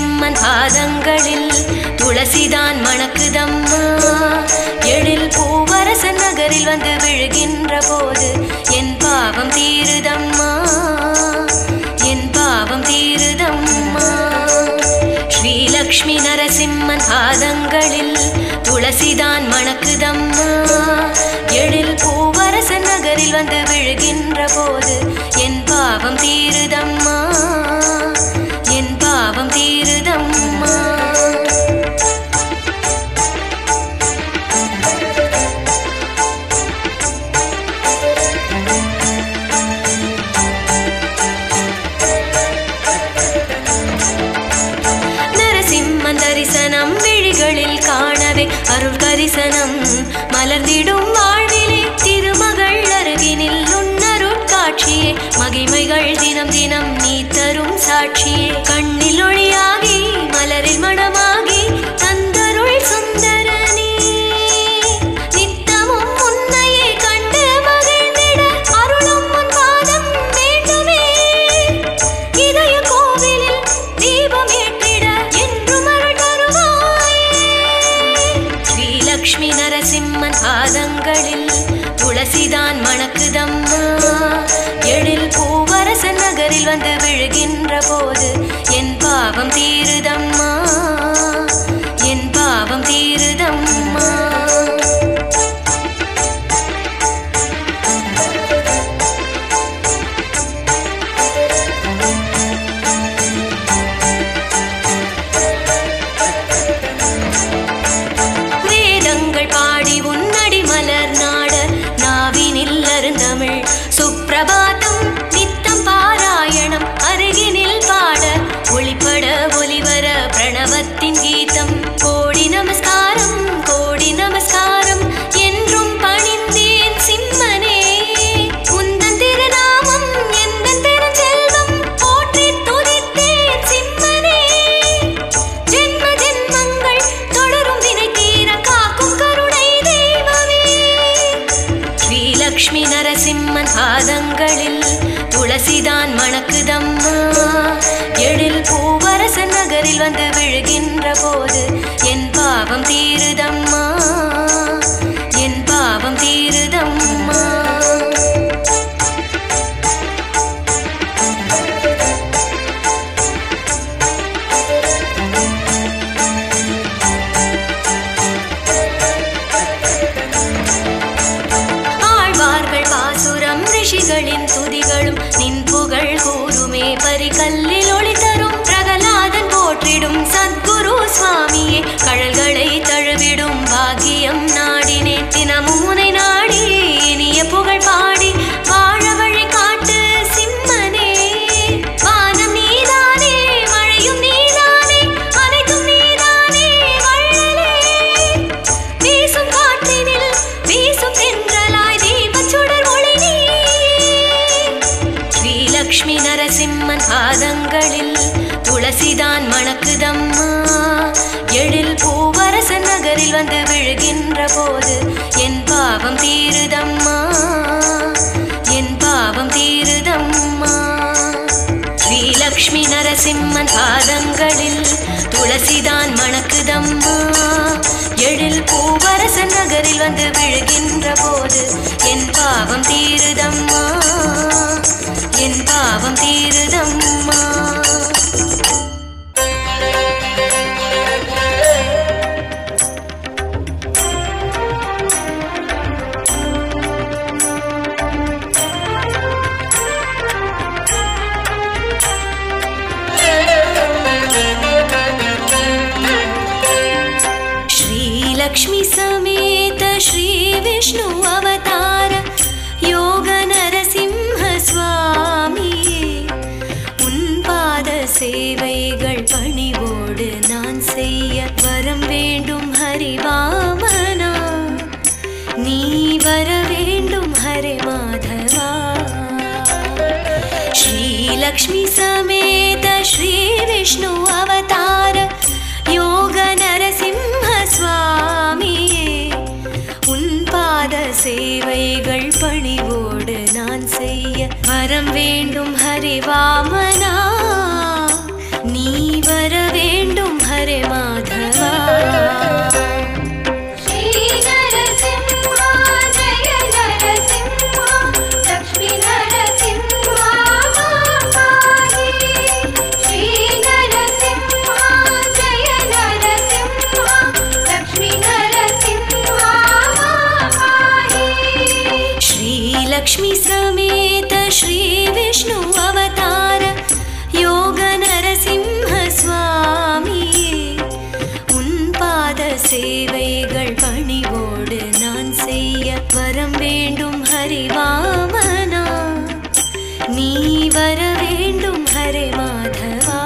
நரசிம்மன் பாதங்களில் துளசிதான் மணக்குதம்மா எழில் பூவரசன் நகரில் வந்து விழுகின்ற போது என் பாவம் தீருதம்மா என் பாவம் தீருதம்மா ஸ்ரீலக்ஷ்மி நரசிம்மன் பாதங்களில் துளசிதான் மணக்குதம்மா எழில் பூவரசன் நகரில் வந்து விழுகின்ற போது என் பாவம் தீருதம்மா என் பாவம் தீருதம்மா நரசிம்மன் தரிசனம் விழிகளில் காணவே அருள் கரிசனம் மலர்ந்திடும் வாழ்விலே திருமகள் அருகினில் உன்னருட்காட்சியே மகிமைகள் தினம் தினம் நீ தரும் சாட்சியே கண்ணில் ஒளியாகி மலரில் மணமாகி தந்தருள் சுந்தரனே நித்தமும் உன்னையே கண்டு மகிழ்ந்திட அருளும் உன் பாதம் வேண்டுமே இதய கோவிலில் தீபம் ஏற்றிட என்றும் அருள் தருவாயே ஸ்ரீலக்ஷ்மி நரசிம்மன் பாதங்களில் துளசிதான் மணக்குதம்மா எழில் பூவரசன் நகரில் வந்து விழுகின்ற போது என் பாவம் தீருதம்மா என் பாவம் தீருதம்மா வேதங்கள் பாடி உன்னடி மலர் நாட நாவினில் அருந்தமிழ் சுப்பிரபாதம் நித்தம் பாராயணம் அருகினில் பாட ஒளிப்பட ஒளிவர பிரணவத்தின் கீதம் கோடி நமஸ்காரம் கோடி நமஸ்காரம் என்றும் பணிந்தேன் சிம்மனே உந்தன் திருநாமம் எந்தன் பெருஞ்செல்வம் போற்றி துதித்தேன் சிம்மனே ஜென்ம ஜென்மங்கள் தொடரும் வினை தீர காக்கும் கருணை தெய்வமே ஸ்ரீலக்ஷ்மி நரசிம்மன் பாதங்களில் துளசிதான் மணக்குதம்மா எழில் பூவரசன் நகரில் வந்து விழுகின்ற போது என் பாவம் தீருதம்மா என் பாவம் தீருதம்மா ஆழ்வார்கள் பாசுரம் ரிஷிகளின் துதிகளும் நின் புகழ் கூறுமே பரிகல்லில் ஒளி தரும் பிரகலாதன் போற்றிடும் சத்குரு சுவாமியே கழல்களை தழுவிடும் பாக்கியம் நாடினேன் தினமும் உனை நாடி இனிய புகழ் பாடி வாழ வழி காட்டு சிம்மனே வானம் நீதானே மழையும் நீதானே அனைத்தும் நீதானே வள்ளலே வீசும் காற்றினில் வீசும் தென்றலாய் தீபச் சுடர் ஒளி நீ ஸ்ரீலக்ஷ்மி நரசிம்மன் பாதங்களில் துளசிதான் மணக்குதம்மா எழில் பூவரசன் நகரில் வந்து விழுகின்ற போது என் பாவம் தீருதம்மா என் பாவம் தீருதம்மா ஸ்ரீலக்ஷ்மி நரசிம்மன் பாதங்களில் துளசிதான் மணக்குதம்மா எழில் பூவரசன் நகரில் வந்து விழுகின்ற போது என் பாவம் தீருதம்மா என் பாவம் தீருதம்மா श्रीलक्ष्मी समेत श्रीविष्णु अवतार योग नरसिंह स्वामिயே உன் பாத சேவைகள் பணிவோடு நான் செய்ய வரம் வேண்டும் ஹரிவாமனா நீ வர வேண்டும் ஹரே மாதவா श्रीलक्ष्मी समेत श्री विष्णु अवतार योग नरसिंह சுவாமியே உன் பாத சேவைகள் பணிவோடு நான் செய்ய வரம் வேண்டும் ஹரிவாமனா நீ வர வேண்டும் हरे माधवा श्रीनरसिंहा जय नरसिंहा लक्ष्मी नरसिंहा पाहि श्रीनरसिंहा जय नरसिंहा लक्ष्मी नरसिंहा पाहि श्रीलक्ष्मी समेत श्रीविष्णु अवतार योग नरसिंह स्वामी உன் பாத சேவைகள் பணிவோடு நான் செய்ய வரம் வேண்டும் ஹரிவாமனா நீ வர வேண்டும் ஹரே மாதவா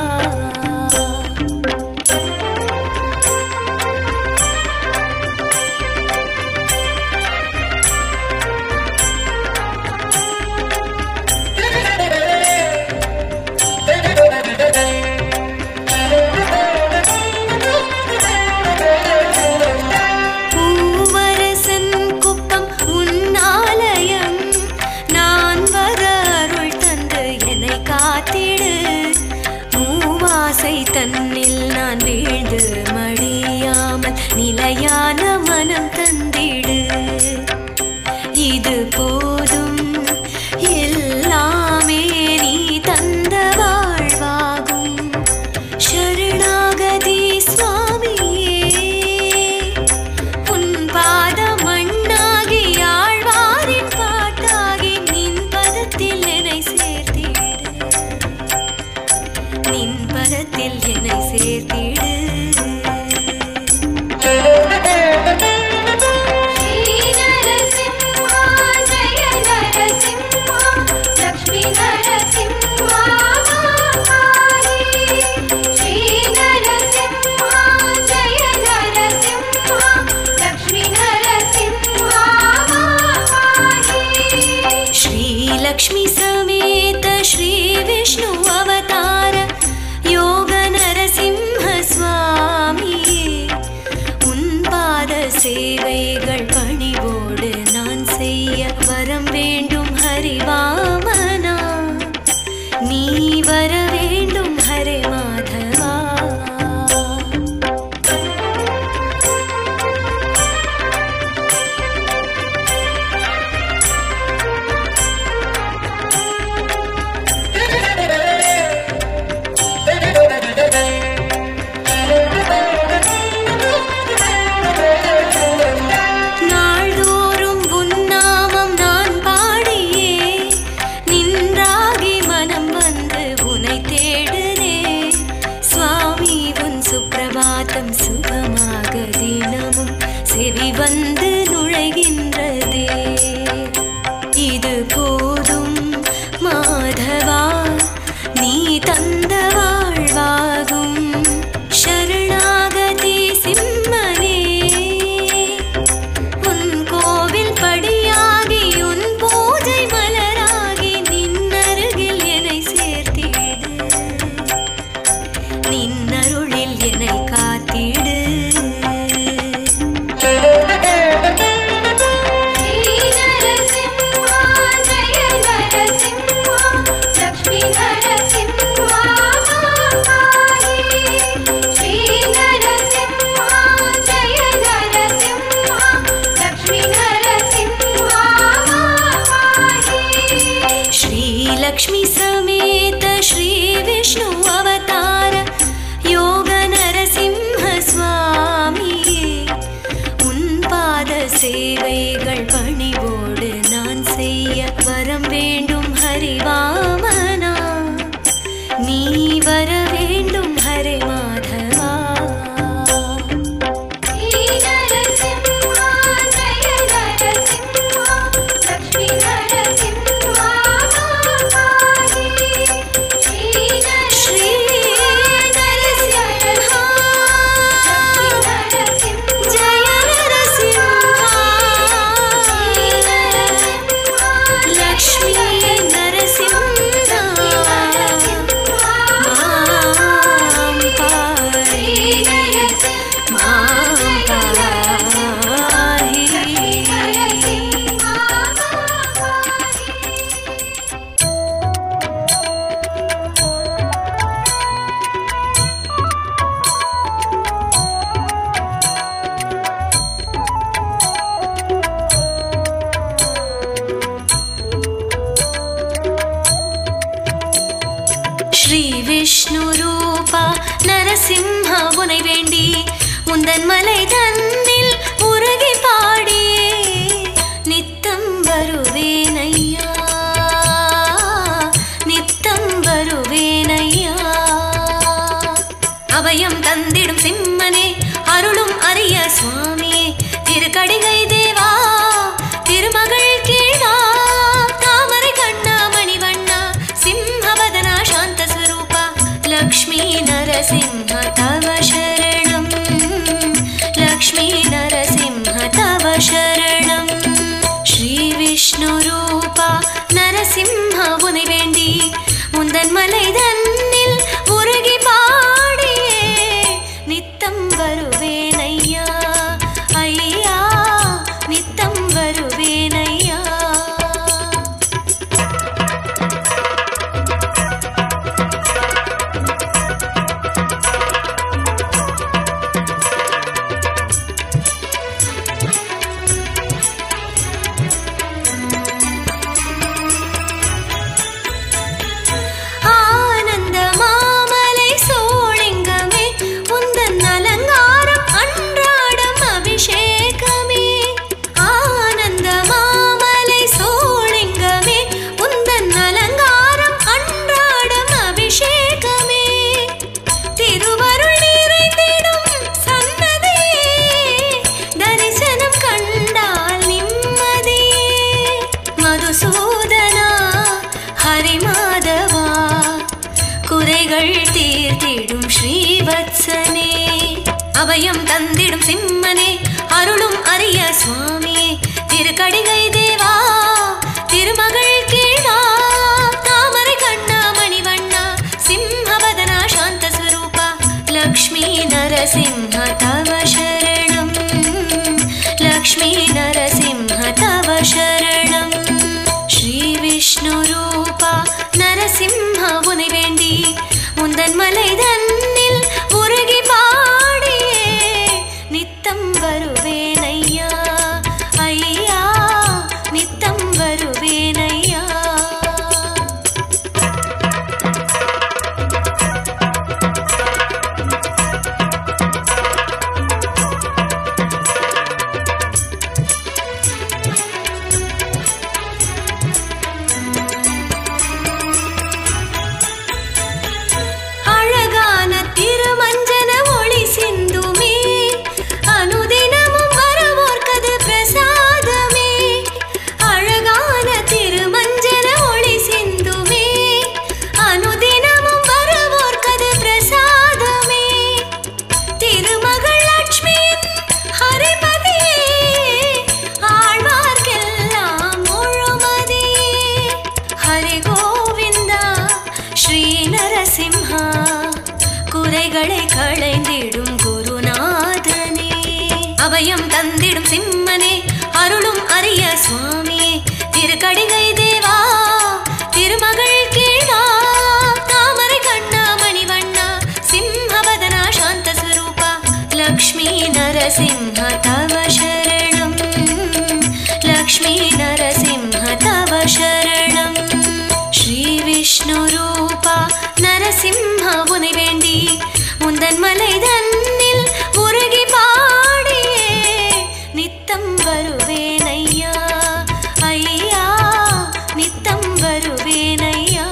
பூவரசன் குப்பம் உன்னாலயம் நான் வர அருள் தந்து என்னை காத்திடு மூவாசை தன்னில் நான் வீழ்ந்து மடியாமல் நிலையான மனம் தந்திடு இது போதும் எல்லாமே நீ தந்த வாழ்வாகும் சரணாகதி சுவாமியே உன் பாத மண்ணாகி ஆழ்வாரின் பாட்டாகி நின் பதத்தில் என்னை சேர்த்திடு நின் பதத்தில் என்னை சேர்த்திடு श्रीनरसिंहा जय नरसिंहा लक्ष्मी नरसिंहा पाहि श्रीनरसिंहा जय नरसिंहा लक्ष्मी नरसिंहा पाहि श्रीलक्ष्मी समेत श्रीविष्णु अवतार योग नरसिंह स्वामी உன் பாத சேவைகள் பணிவோடு நான் செய்ய வரம் வேண்டும் ஹரிவாமனா நீ வர வேண்டும் ஹரே மாதவா நாள்தோறும் உன்னாமம் நான் பாடியே நின்றாகி மனம் வந்து உனை தேடுதே சுவாமி உன் சுப்பிரபாதம் சுகமாக தினமும் செவி வந்து நுழைகின்றதே இது போதும் மாதவா நீ தந்த வாழ்வாகும் சரணாகதி சிம்மனே உன் கோவில் படியாகி உன் பூஜை மலராகி நின்னருகில் என்னை சேர்த்திடு நின்னருளில் என்னை காத்திடு நரசிம்ஹா உனை வேண்டி உந்தன் மலை தன்னில் உருகி பாடியே நித்தம் வருவேனையா நித்தம் வருவேனையா அபயம் தந்திடும் சிம்மனே அருளும் அரிய சுவாமியே திருக்கடிகை தேவா திருமகள் கீழா தாமரை கண்ணா மணிவண்ணா சிம்மவதனா சாந்த ஸ்வரூபா லக்ஷ்மீ நரசிம்ஹ தவ சரணம் லக்ஷ்மீ நரசிம்ஹ தவ சரணம் ஸ்ரீ விஷ்ணு ரூபா நரசிம்ஹ உனை வேண்டி முந்தன் மலை தன்னில் உருகி பாடியே நித்தம் வருவேன் ஐயா ஐயா நித்தம் வருவேன் ஐயா ஆனந்த மாமலை சோழிங்கமே உந்தன் அலங்காரம் அன்றாடம் அபிஷேகமே ஆனந்த மாமலை சோழிங்கமே உந்தன் அலங்காரம் அன்றாடம் அபிஷேகமே திருவருள் நிறைந்திடும் சன்னதியே தரிசனம் கண்டால் நிம்மதியே மதுசூதனா ஹரிமாதவா குறைகள் தீர்த்திடும் ஸ்ரீவத்சனே அபயம் தந்திடும் சிம்மனே அருளும் அரிய சுவாமியே திருக்கடிகை தேவா திருமகள் கீழா தாமரை கண்ணா மணிவண்ணா சிம்மவதனா சாந்த ஸ்வரூபா லக்ஷ்மீ நரசிம்ஹ தவ சரணம் லக்ஷ்மீ நரசிம்ஹ தவ சரணம் ஸ்ரீ விஷ்ணு ரூபா நரசிம்ஹ உனை வேண்டி முந்தன் மலை தன்னில் உருகி பாடியே நித்தம் வருவேன் ஐயா ஐயா நித்தம் வருவேன் ஐயா அழகான திருமஞ்சன ஒளி சிந்துமே அனுதினமும் வரவோர்க்கது பிரசாதமே அழகான திருமஞ்சன ஒளி சிந்துமே அனுதினமும் வரவோர்க்கது பிரசாதமே திருமகள் லட்சுமியின் ஹரிபதியே ஆழ்வார்க்கெல்லாம் முழுமதியே ஹரி கோவிந்தா ஸ்ரீ நரசிம்ஹா குறைகளை களைந்திடும் குருநாதனே அபயம் தந்திடும் சிம்மனே அருளும் அரிய சுவாமியே திருக்கடிகை தேவா திருமகள் கீழா தாமரை கண்ணா மணிவண்ணா சிம்மவதனா சாந்த ஸ்வரூபா லக்ஷ்மீ நரசிம்ஹ தவ சரணம் லக்ஷ்மீ நரசிம்ஹ தவ சரணம் ஸ்ரீ விஷ்ணு ரூபா நரசிம்ஹ உனை வேண்டி முந்தன் மலை தன்னில் உருகி பாடியே நித்தம் வருவேன் ஐயா ஐயா நித்தம் வருவேன் ஐயா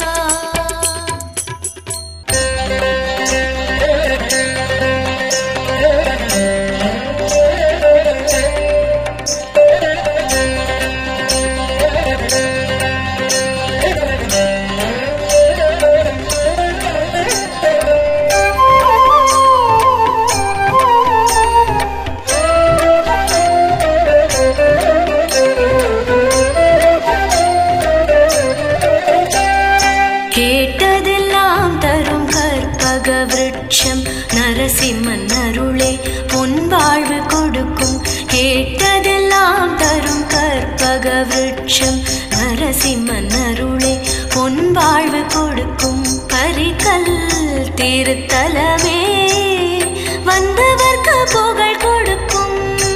கேட்டதெல்லாம் தரும் கற்பக விருட்சம் நரசிம்மன் அருளே பொன் வாழ்வு கொடுக்கும் கேட்டதெல்லாம் தரும் கற்பக விருட்சம் நரசிம்மன் அருளே பொன் வாழ்வு கொடுக்கும் பரிகல் திருத்தலமே வந்தவர்க்கு புகழ் கொடுக்கும்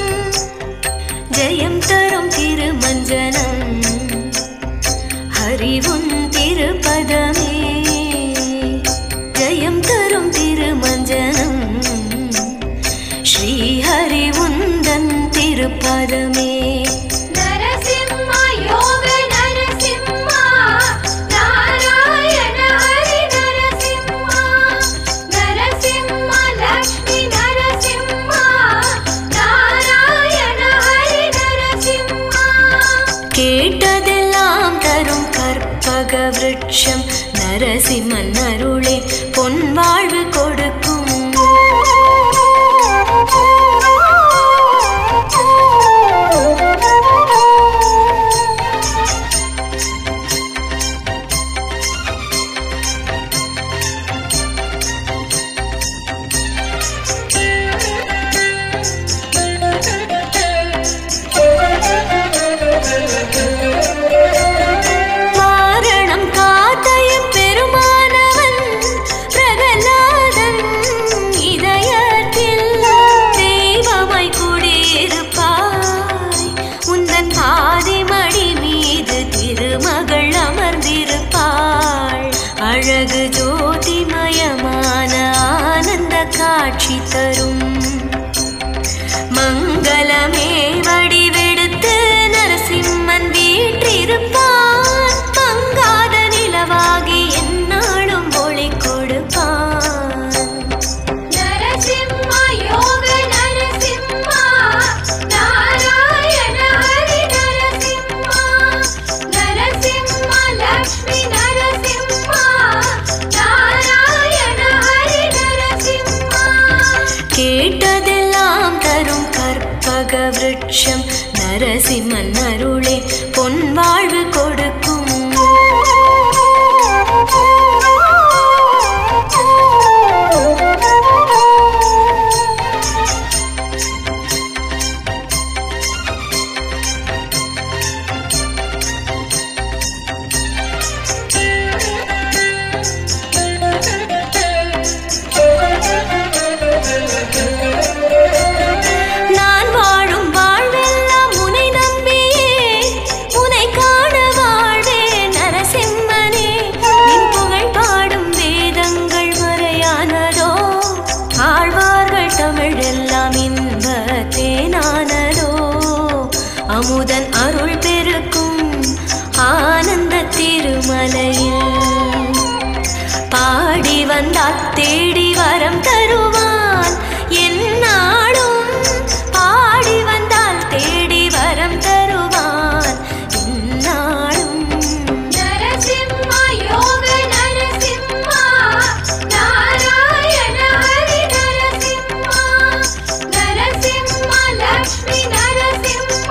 ஜெயம் தரும் திருமஞ்சனம் ஹரிவுன் திருப்பதமே ஜெயம் தரும் திருமஞ்சனம் திருப்பதமே நரசிம்ம யோக நரசிம்ம நாராயண ஹரி நரசிம்ம நரசிம்ம லக்ஷ்மி நரசிம்ம நாராயண ஹரி நரசிம்ம கேட்டதெல்லாம் தரும் கற்பக விருட்சம் நரசிம்மன் அருளே பொன் வாழ்வு கொடுக்கும் மாரணம் காத்தையும் பெருமானவன் பிரகலாதன் இதயத்தில் தெய்வமாய் குடியிருப்பாய் உந்தன் பாதிமடி மீது திருமகள் அமர்ந்திருப்பாள் அழகு ஜோதிமயமான ஆனந்த காட்சி தரும் மங்களமே வடிவெடுத்து நரசிம்மன் வீற்றிருப்பான் மங்காத நிலவாகி எந்நாளும் ஒளி கொடுப்பான் நரசிம்ம யோக நரசிம்ம நாராயண ஹரி நரசிம்ம நரசிம்ம லக்ஷ்மி நரசிம்ம நாராயண ஹரி நரசிம்ம கேட்டதெல்லாம் தரும் கற்பக விருட்சம் நரசிம்மன் அருளே பொன் வாழ்வு கொடுக்கும் நான் வாழும் வாழ்வெல்லாம் உனை நம்பியே உனை காண வாழ்வே நரசிம்மனே நின் புகழ் பாடும் வேதங்கள் மறையானதோ ஆழ்வார்கள் தமிழெல்லாம் இன்ப தேனானதோ அமுதன் அருள் பெருக்கும் ஆனந்த திருமலையில் பாடி வந்தால் தேடி வரம் தருவான் என்னாலும் பாடி வந்தால் தேடி வரம் தருவான் என்னாலும் நரசிம்ம யோக நரசிம்ம நாராயண ஹரி நரசிம்ம நரசிம்ம லக்ஷ்மி நரசிம்ம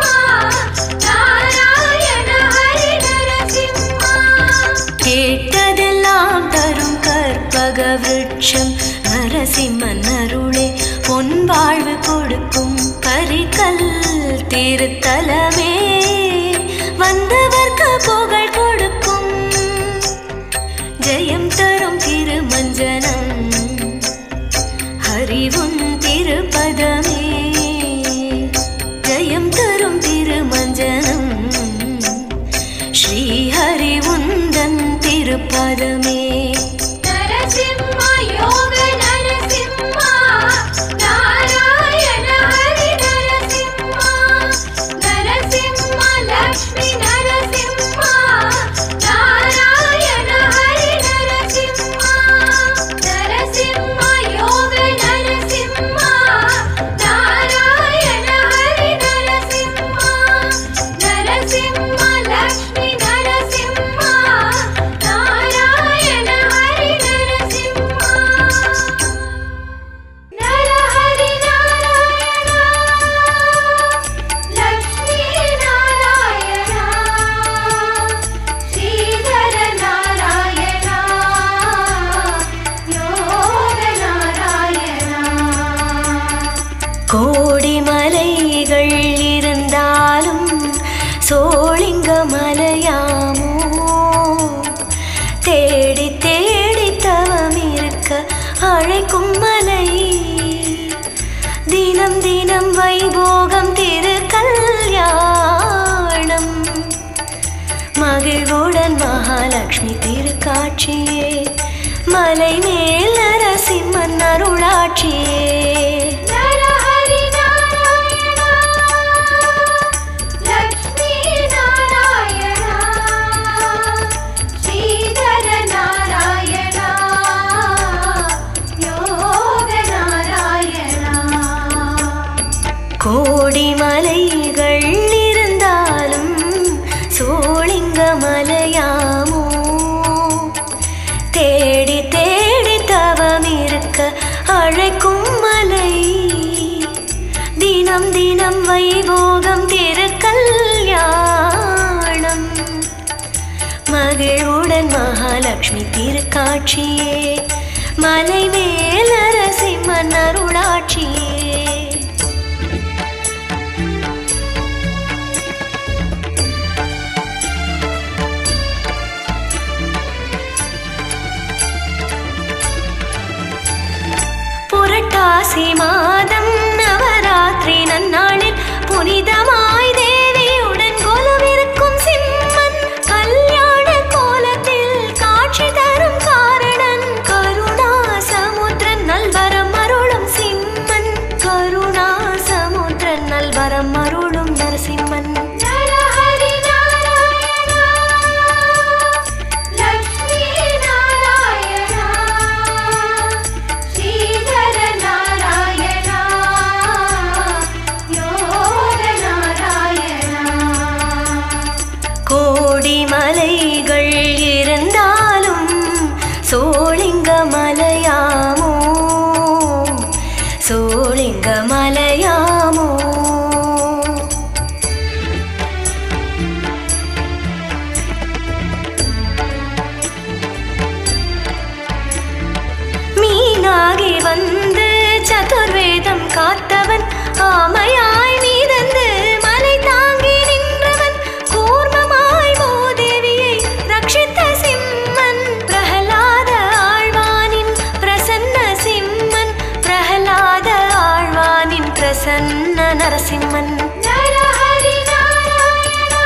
நாராயண ஹரி நரசிம்ம கேட்டதெல்லாம் தரும் கற்பக விருட்சம் நரசிம்மன் அருளே பொன் வாழ்வு கொடுக்கும் பரிகல் திருத்தலமே வந்தவர்க்கு புகழ் கொடுக்கும் ஜெயம் தரும் திருமஞ்சனம் ஹரிவுன் திருப்பதமே ஜெயம் தரும் திருமஞ்சனம் ஸ்ரீஹரி உந்தன் திருப்பதமே நரசிம்ம யோக நரசிம்ம நாராயண ஹரி நரசிம்ம நரசிம்ம லக்ஷ்மி நரசிம்ம நாராயண ஹரி நரசிம்ம நரசிம்ம யோக நரசிம்ம நாராயண ஹரி நரசிம்ம நரசிம்ம லக்ஷ்மி நரசிம்ம நாராயண ஹரி நரசிம்ம நரஹரி நாராயண லக்ஷ்மி நாராயண ஸ்ரீதர நாராயண யோக நாராயண கோடி மலைகள் இருந்தாலும் சோழிங்க மலையாமோ தேடி தேடி தவம் இருக்க அழைக்கும் மலை தினம் தினம் வைபோகம் திரு கல்யாணம் மகிழ்வுடன் மகாலட்சுமி திருக்காட்சியே மலை மேல் நரசிம்மன் அருளாட்சியே நரஹரி நாராயண கோடி மலைகள் இருந்தாலும் சோழிங்க மலையாமோ தேடி தேடி தவம் இருக்க அழைக்கும் மலை தினம் தினம் வைபோகம் திருக்கல்யாணம் மகிழ்வுடன் மகாலட்சுமி திருக்காட்சியே மலை மேலரசிம்மன் அருளாட்சியே புரட்டாசி மாதம் நவராத்திரி நன்னாளில் புனிதமாய் தேவியுடன் கோலமிருக்கும் சிம்மன் கல்யாண கோலத்தில் காட்சி தரும் காரணன் கருணா சமுத்திரன் நல்வரம் அருளும் சிம்மன் கருணா சமுத்திரன் நல்வரம் அருளும் நரசிம்மன் நரஹரி நாராயணா லக்ஷ்மி நாராயணா ஸ்ரீதர நாராயணா யோக நாராயணா கோடி மலைகள் இருந்தாலும் சோழிங்க மலையாமோ சோழிங்க மலையாமோ மீனாகி வந்து சதுர்வேதம் காத்தவன் ஆமையாய் மீதந்து மலை தாங்கி நின்றவன் கூர்மமாய் மூதேவியை ரட்சித்த சிம்மன் பிரகலாத ஆழ்வானின் பிரசன்ன சிம்மன் பிரகலாத ஆழ்வானின் பிரசன்ன நரசிம்மன் நரஹரி நாராயணா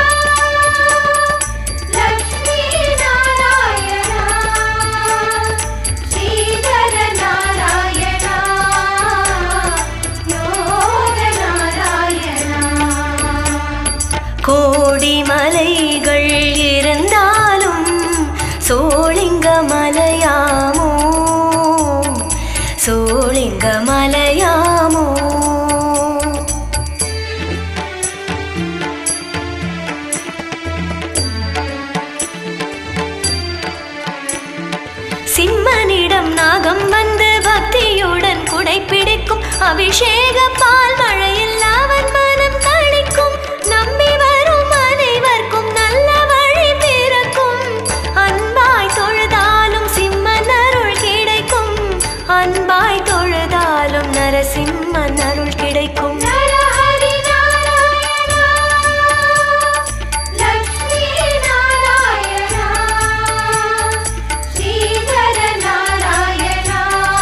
லக்ஷ்மி நாராயணா ஸ்ரீதர நாராயணா யோக நாராயணா கோடி மலைகள் இருந்தாலும் சோழிங்க மலையாமோ சோழிங்க மலையாமோ சிம்மனிடம் நாகம் வந்து பக்தியுடன் குடைப்பிடிக்கும் அபிஷேக பால் மழையில் அவன் மனம் கழிக்கும் நம்பி வரும் அனைவர்க்கும் நல்ல வழி பிறக்கும் அன்பாய் தொழுதாலும் சிம்மன் அருள் கிடைக்கும் அன்பாய் தொழுதாலும் நரசிம்மன் அருள் கிடைக்கும் நரஹரி நாராயணா லக்ஷ்மி நாராயணா ஸ்ரீதர நாராயணா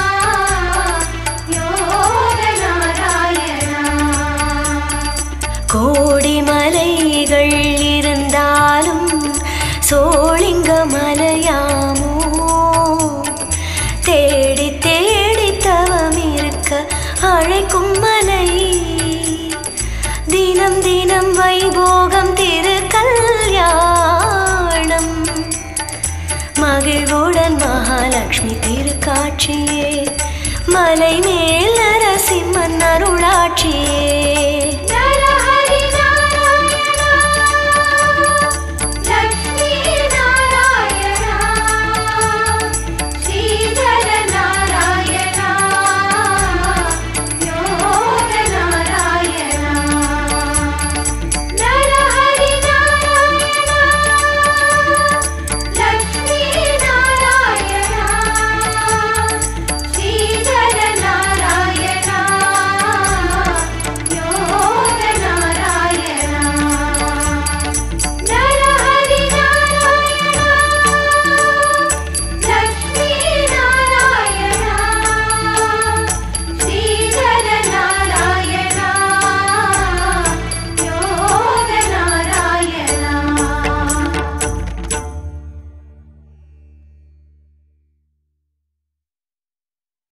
யோக நாராயணா கோடி மலைகள் இருந்தாலும் சோழிங்க மலையாமோ தேடி தேடி தவம் இருக்க அழைக்கும் மலை தினம் தினம் வைபோகம் திருக்கல்யாணம் மகிழ்வுடன் மகாலட்சுமி திருக்காட்சியே மலை மேல் நரசிம்மன் அருளாட்சியே